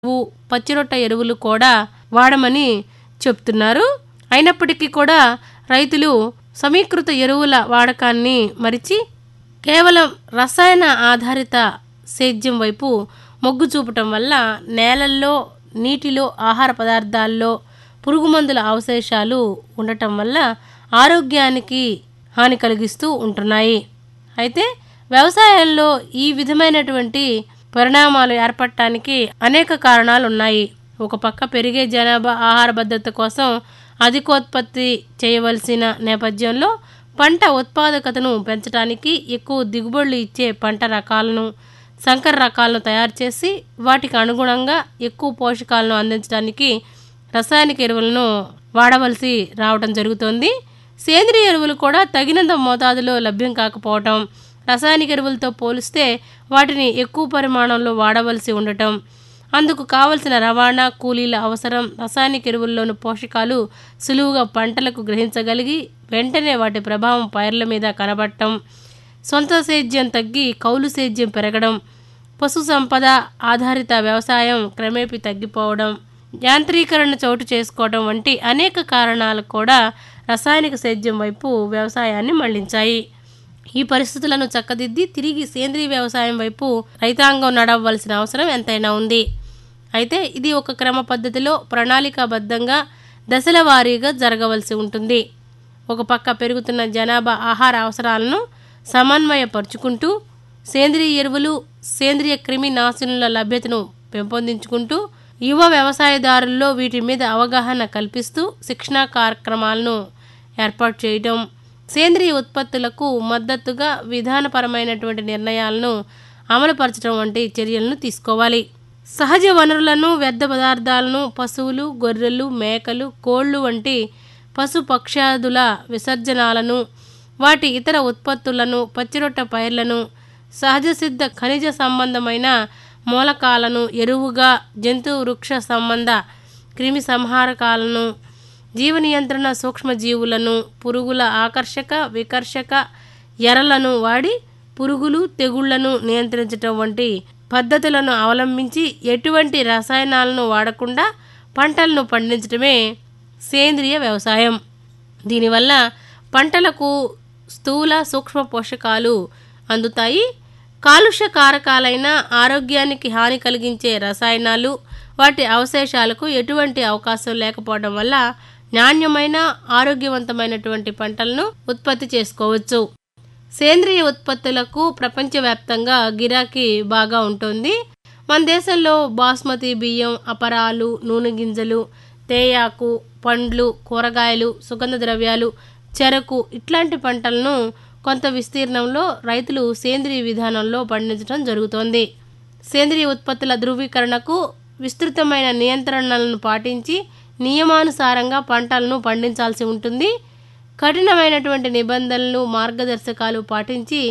ఎరువు పచ్చిరొట్ట ఎరువులు కూడా వాడమని చెప్తున్నారు అయినప్పటికీ కూడా రైతులు సమీకృత ఎరువుల వాడకాన్ని మరిచి కేవలం రసాయన ఆధారిత సేద్యం వైపు మొగ్గు చూపటం వల్ల నేలల్లో నీటిలో ఆహార పదార్థాల్లో పురుగుమందుల అవశేషాలు ఉండటం వల్ల ఆరోగ్యానికి హాని కలిగిస్తూ ఉంటున్నాయి అయితే వ్యవసాయంలో ఈ విధమైనటువంటి పరిణామాలు ఏర్పడటానికి అనేక కారణాలు ఉన్నాయి ఒక పక్క పెరిగే జనాభా ఆహార భద్రత కోసం అధికోత్పత్తి చేయవలసిన నేపథ్యంలో పంట ఉత్పాదకతను పెంచడానికి ఎక్కువ దిగుబడులు ఇచ్చే పంట రకాలను సంకర రకాలను తయారు చేసి వాటికి అనుగుణంగా ఎక్కువ పోషకాలను అందించడానికి రసాయనిక ఎరువులను వాడవలసి రావడం జరుగుతోంది సేంద్రియ ఎరువులు కూడా తగినంత మోతాదులో లభ్యం కాకపోవటం రసాయనిక ఎరువులతో పోలిస్తే వాటిని ఎక్కువ పరిమాణంలో వాడవలసి ఉండటం అందుకు కావలసిన రవాణా కూలీల అవసరం రసాయనిక ఎరువుల్లోని పోషకాలు సులువుగా పంటలకు గ్రహించగలిగి వెంటనే వాటి ప్రభావం పైర్ల మీద కనబడటం సొంత సేద్యం తగ్గి కౌలు సేద్యం పెరగడం పశు సంపద ఆధారిత వ్యవసాయం క్రమేపీ తగ్గిపోవడం యాంత్రీకరణ చోటు చేసుకోవడం వంటి అనేక కారణాలు కూడా రసాయనిక సేద్యం వైపు వ్యవసాయాన్ని మళ్లించాయి ఈ పరిస్థితులను చక్కదిద్ది తిరిగి సేంద్రీయ వ్యవసాయం వైపు రైతాంగం నడవలసిన అవసరం ఎంతైనా ఉంది అయితే ఇది ఒక క్రమ పద్ధతిలో ప్రణాళికాబద్ధంగా దశల వారీగా జరగవలసి ఉంటుంది ఒక పక్క పెరుగుతున్న జనాభా ఆహార అవసరాలను సమన్వయపరుచుకుంటూ సేంద్రియ ఎరువులు సేంద్రియ క్రిమి నాశనుల లభ్యతను పెంపొందించుకుంటూ యువ వ్యవసాయదారుల్లో వీటి మీద అవగాహన కల్పిస్తూ శిక్షణా కార్యక్రమాలను ఏర్పాటు చేయడం సేంద్రియ ఉత్పత్తులకు మద్దతుగా విధానపరమైనటువంటి నిర్ణయాలను అమలుపరచడం వంటి చర్యలను తీసుకోవాలి సహజ వనరులను వ్యర్థ పదార్థాలను పశువులు గొర్రెలు మేకలు కోళ్ళు వంటి పశు పక్షాదుల విసర్జనాలను వాటి ఇతర ఉత్పత్తులను పచ్చిరొట్ట పైర్లను సహజ సిద్ధ ఖనిజ సంబంధమైన మూలకాలను ఎరువుగా జంతు వృక్ష సంబంధ క్రిమి సంహారకాలను జీవ నియంత్రణ సూక్ష్మజీవులను పురుగుల ఆకర్షక వికర్షక ఎరలను వాడి పురుగులు తెగుళ్లను నియంత్రించటం వంటి పద్ధతులను అవలంబించి ఎటువంటి రసాయనాలను వాడకుండా పంటలను పండించడమే సేంద్రియ వ్యవసాయం దీనివల్ల పంటలకు స్థూల సూక్ష్మ పోషకాలు అందుతాయి కాలుష్య కారకాలైన ఆరోగ్యానికి హాని కలిగించే రసాయనాలు వాటి అవశేషాలకు ఎటువంటి అవకాశం లేకపోవడం వల్ల నాణ్యమైన ఆరోగ్యవంతమైనటువంటి పంటలను ఉత్పత్తి చేసుకోవచ్చు సేంద్రియ ఉత్పత్తులకు ప్రపంచవ్యాప్తంగా గిరాకీ బాగా ఉంటుంది మన దేశంలో బాస్మతి బియ్యం అపరాలు నూనె గింజలు తేయాకు పండ్లు కూరగాయలు సుగంధ ద్రవ్యాలు చెరకు ఇట్లాంటి పంటలను కొంత విస్తీర్ణంలో రైతులు సేంద్రియ విధానంలో పండించడం జరుగుతోంది సేంద్రియ ఉత్పత్తుల ధృవీకరణకు విస్తృతమైన నియంత్రణలను పాటించి నియమానుసారంగా పంటలను పండించాల్సి ఉంటుంది కఠినమైనటువంటి నిబంధనలు మార్గదర్శకాలు పాటించి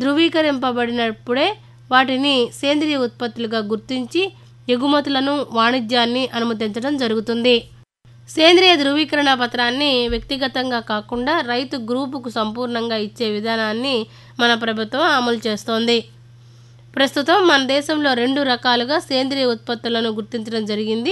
ధృవీకరింపబడినప్పుడే వాటిని సేంద్రియ ఉత్పత్తులుగా గుర్తించి ఎగుమతులను వాణిజ్యాన్ని అనుమతించడం జరుగుతుంది సేంద్రియ ధృవీకరణ పత్రాన్ని వ్యక్తిగతంగా కాకుండా రైతు గ్రూపుకు సంపూర్ణంగా ఇచ్చే విధానాన్ని మన ప్రభుత్వం అమలు చేస్తోంది ప్రస్తుతం మన దేశంలో రెండు రకాలుగా సేంద్రియ ఉత్పత్తులను గుర్తించడం జరిగింది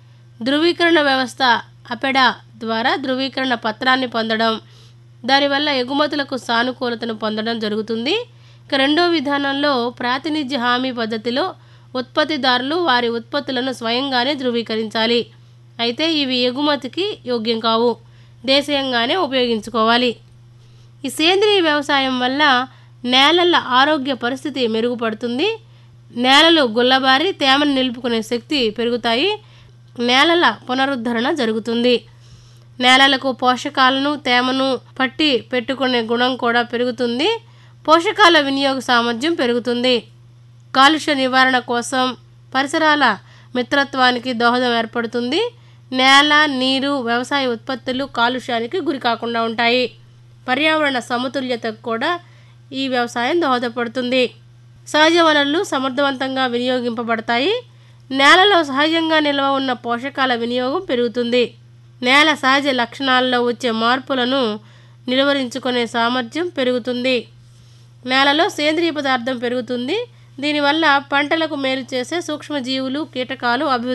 ధృవీకరణ వ్యవస్థ అపెడా ద్వారా ధృవీకరణ పత్రాన్ని పొందడం దానివల్ల ఎగుమతులకు సానుకూలతను పొందడం జరుగుతుంది ఇక రెండో విధానంలో ప్రాతినిధ్య హామీ పద్ధతిలో ఉత్పత్తిదారులు వారి ఉత్పత్తులను స్వయంగానే ధృవీకరించాలి అయితే ఇవి ఎగుమతికి యోగ్యం కావు దేశీయంగానే ఉపయోగించుకోవాలి ఈ సేంద్రియ వ్యవసాయం వల్ల నేలల ఆరోగ్య పరిస్థితి మెరుగుపడుతుంది నేలలు గుల్లబారి తేమను నిలుపుకునే శక్తి పెరుగుతాయి నేలల పునరుద్ధరణ జరుగుతుంది నేలలకు పోషకాలను తేమను పట్టి పెట్టుకునే గుణం కూడా పెరుగుతుంది పోషకాల వినియోగ సామర్థ్యం పెరుగుతుంది కాలుష్య నివారణ కోసం పరిసరాల మిత్రత్వానికి దోహదం ఏర్పడుతుంది నేల నీరు వ్యవసాయ ఉత్పత్తులు కాలుష్యానికి గురి కాకుండా ఉంటాయి పర్యావరణ సమతుల్యతకు కూడా ఈ వ్యవసాయం దోహదపడుతుంది సహజ వనరులు సమర్థవంతంగా వినియోగింపబడతాయి నేలలో సహజంగా నిల్వ ఉన్న పోషకాల వినియోగం పెరుగుతుంది నేల సహజ లక్షణాల్లో వచ్చే మార్పులను నిలువరించుకునే సామర్థ్యం పెరుగుతుంది నేలలో సేంద్రియ పదార్థం పెరుగుతుంది దీనివల్ల పంటలకు మేలు చేసే సూక్ష్మజీవులు కీటకాలు అభివృద్ధి